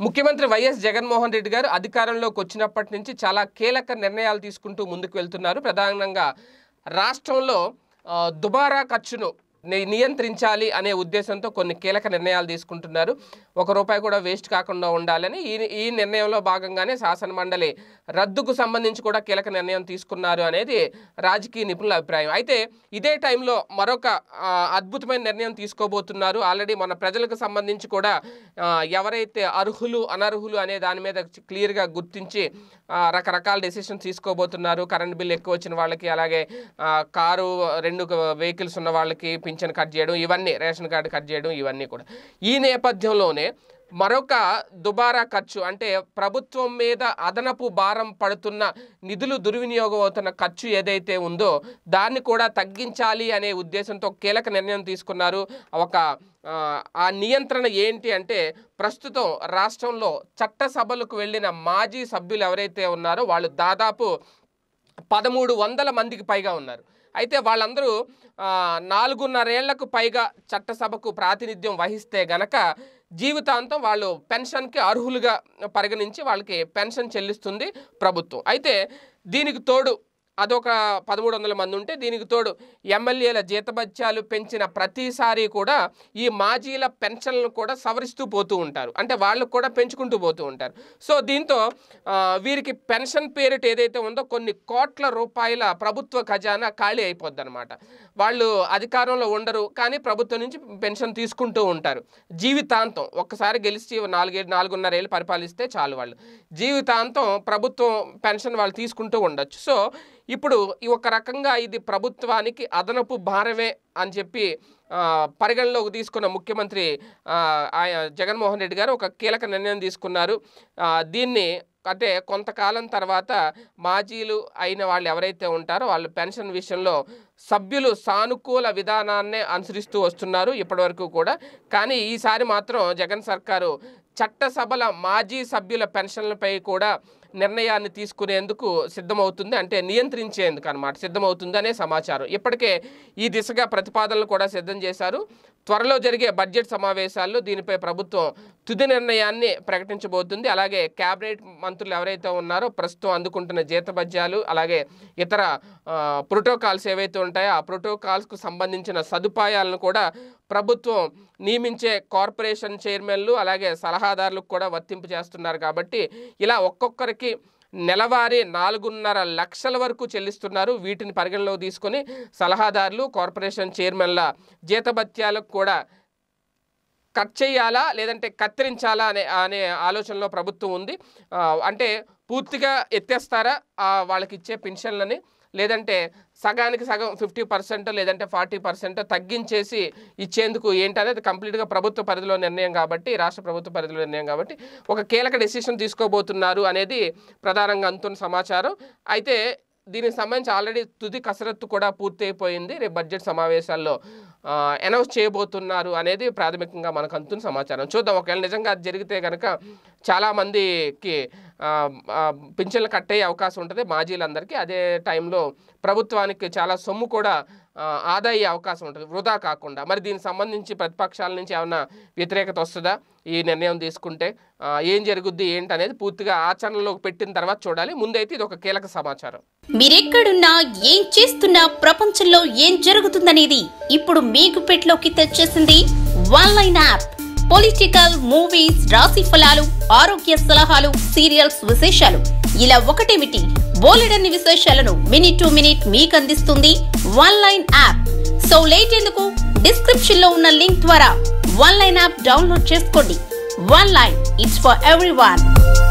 ముఖ్యమంత్రి వైఎస్ జగన్మోహన్ రెడ్డి గారు అధికారంలోకి వచ్చినప్పటి నుంచి చాలా కీలక నిర్ణయాలు తీసుకుంటూ ముందుకు వెళ్తున్నారు ప్రధానంగా రాష్ట్రంలో ఆ, దుబారా ఖర్చును ని- నియంత్రించాలి అనే ఉద్దేశంతో కొన్ని కీలక నిర్ణయాలు తీసుకుంటున్నారు ఒక రూపాయి కూడా వేస్ట్ కాకుండా ఉండాలని ఈ ఈ నిర్ణయంలో భాగంగానే శాసన మండలి రద్దుకు సంబంధించి కూడా కీలక నిర్ణయం తీసుకున్నారు అనేది రాజకీయ నిపుణుల అభిప్రాయం అయితే ఇదే టైంలో మరొక ఆ, అద్భుతమైన నిర్ణయం తీసుకోబోతున్నారు ఆల్రెడీ మన ప్రజలకు సంబంధించి కూడా ఆ, ఎవరైతే అర్హులు అనర్హులు అనే దాని మీద క్లియర్గా గుర్తించి ఆ, రకరకాల డెసిషన్ తీసుకోబోతున్నారు కరెంట్ బిల్ ఎక్కువ వచ్చిన వాళ్ళకి అలాగే ఆ, కారు రెండు వెహికల్స్ ఉన్న వాళ్ళకి పింఛన్ కట్ చేయడం ఇవన్నీ రేషన్ కార్డు కట్ చేయడం ఇవన్నీ కూడా ఈ నేపథ్యంలోనే మరొక దుబారా ఖర్చు అంటే ప్రభుత్వం మీద అదనపు భారం పడుతున్న నిధులు దుర్వినియోగం అవుతున్న ఖర్చు ఏదైతే ఉందో దాన్ని కూడా తగ్గించాలి అనే ఉద్దేశంతో కీలక నిర్ణయం తీసుకున్నారు ఒక ఆ, ఆ నియంత్రణ ఏంటి అంటే ప్రస్తుతం రాష్ట్రంలో చట్టసభలకు వెళ్ళిన మాజీ సభ్యులు ఎవరైతే ఉన్నారో వాళ్ళు దాదాపు పదమూడు వందల మందికి పైగా ఉన్నారు అయితే వాళ్ళందరూ ఆ, నాలుగున్నరేళ్లకు పైగా చట్టసభకు ప్రాతినిధ్యం వహిస్తే గనక జీవితాంతం వాళ్ళు పెన్షన్కి అర్హులుగా పరిగణించి వాళ్ళకి పెన్షన్ చెల్లిస్తుంది ప్రభుత్వం అయితే దీనికి తోడు అదొక పదమూడు వందల మంది ఉంటే దీనికి తోడు ఎమ్మెల్యేల జీతభత్యాలు పెంచిన ప్రతిసారి కూడా ఈ మాజీల పెన్షన్లను కూడా సవరిస్తూ పోతూ ఉంటారు అంటే వాళ్ళకు కూడా పెంచుకుంటూ పోతూ ఉంటారు సో దీంతో ఆ, వీరికి పెన్షన్ పేరిట ఏదైతే ఉందో కొన్ని కోట్ల రూపాయల ప్రభుత్వ ఖజానా ఖాళీ అయిపోద్ది అనమాట వాళ్ళు అధికారంలో ఉండరు కానీ ప్రభుత్వం నుంచి పెన్షన్ తీసుకుంటూ ఉంటారు జీవితాంతం ఒక్కసారి గెలిచి నాలుగేళ్ళు నాలుగున్నర ఏళ్ళు పరిపాలిస్తే చాలు వాళ్ళు జీవితాంతం ప్రభుత్వం పెన్షన్ వాళ్ళు తీసుకుంటూ ఉండొచ్చు సో ఇప్పుడు ఈ ఒక రకంగా ఇది ప్రభుత్వానికి అదనపు భారమే అని చెప్పి ఆ, పరిగణలోకి తీసుకున్న ముఖ్యమంత్రి ఆ, ఆయన జగన్మోహన్ రెడ్డి గారు ఒక కీలక నిర్ణయం తీసుకున్నారు ఆ, దీన్ని అంటే కొంతకాలం తర్వాత మాజీలు అయిన వాళ్ళు ఎవరైతే ఉంటారో వాళ్ళు పెన్షన్ విషయంలో సభ్యులు సానుకూల విధానాన్నే అనుసరిస్తూ వస్తున్నారు ఇప్పటివరకు కూడా కానీ ఈసారి మాత్రం జగన్ సర్కారు చట్టసభల మాజీ సభ్యుల పెన్షన్లపై కూడా నిర్ణయాన్ని తీసుకునేందుకు సిద్ధమవుతుంది అంటే నియంత్రించేందుకు అనమాట సిద్ధమవుతుంది అనే సమాచారం ఇప్పటికే ఈ దిశగా ప్రతిపాదనలు కూడా సిద్ధం చేశారు త్వరలో జరిగే బడ్జెట్ సమావేశాల్లో దీనిపై ప్రభుత్వం తుది నిర్ణయాన్ని ప్రకటించబోతుంది అలాగే కేబినెట్ మంత్రులు ఎవరైతే ఉన్నారో ప్రస్తుతం అందుకుంటున్న జీతభత్యాలు అలాగే ఇతర ఆ, ప్రోటోకాల్స్ ఏవైతే ఉంటాయో ఆ ప్రోటోకాల్స్కు సంబంధించిన సదుపాయాలను కూడా ప్రభుత్వం నియమించే కార్పొరేషన్ చైర్మన్లు అలాగే సలహాదారులకు కూడా వర్తింపు చేస్తున్నారు కాబట్టి ఇలా ఒక్కొక్కరికి నెలవారీ నాలుగున్నర లక్షల వరకు చెల్లిస్తున్నారు వీటిని పరిగణలోకి తీసుకొని సలహాదారులు కార్పొరేషన్ చైర్మన్ల జీతభత్యాలకు కూడా కట్ చేయాలా లేదంటే కత్తిరించాలా అనే అనే ఆలోచనలో ప్రభుత్వం ఉంది ఆ, అంటే పూర్తిగా ఎత్తేస్తారా ఆ, వాళ్ళకి ఇచ్చే పెన్షన్లని లేదంటే సగానికి సగం ఫిఫ్టీ పర్సెంట్ లేదంటే ఫార్టీ పర్సెంట్ తగ్గించేసి ఇచ్చేందుకు ఏంటనేది కంప్లీట్గా ప్రభుత్వ పరిధిలో నిర్ణయం కాబట్టి రాష్ట్ర ప్రభుత్వ పరిధిలో నిర్ణయం కాబట్టి ఒక కీలక డెసిషన్ తీసుకోబోతున్నారు అనేది ప్రధానంగా అందుతున్న సమాచారం అయితే దీనికి సంబంధించి ఆల్రెడీ తుది కసరత్తు కూడా పూర్తి అయిపోయింది రేపు బడ్జెట్ సమావేశాల్లో అనౌన్స్ చేయబోతున్నారు అనేది ప్రాథమికంగా మనకు అందుతున్న సమాచారం చూద్దాం ఒకవేళ నిజంగా అది జరిగితే కనుక చాలామందికి పింఛన్లు కట్ అయ్యే అవకాశం ఉంటుంది మాజీలందరికీ అదే టైంలో ప్రభుత్వానికి చాలా సొమ్ము కూడా ఆ, ఆదా అయ్యే అవకాశం ఉంటుంది వృధా కాకుండా మరి దీనికి సంబంధించి ప్రతిపక్షాల నుంచి ఏమైనా వ్యతిరేకత వస్తుందా ఈ నిర్ణయం తీసుకుంటే ఆ, ఏం జరుగుద్ది ఏంటి అనేది పూర్తిగా ఆచరణలోకి పెట్టిన తర్వాత చూడాలి ముందైతే ఇది ఒక కీలక సమాచారం మీరెక్కడున్నా ఏం చేస్తున్నా ప్రపంచంలో ఏం జరుగుతుందనేది ఇప్పుడు మీకు పెట్లోకి తెచ్చేసింది one line app political movies రాశి ఫలాలు ఆరోగ్య సలహాలు సీరియల్స్ విశేషాలు ఇలా ఒకటేమిటి బోలెడన్ని విశేషాలను మినిట్ టు మినిట్ మీకు అందిస్తుంది one line app so late ఎందుకు డిస్క్రిప్షన్ లో ఉన్న లింక్ ద్వారా వన్ లైన్ యాప్ డౌన్లోడ్ చేసుకోండి one line it's for every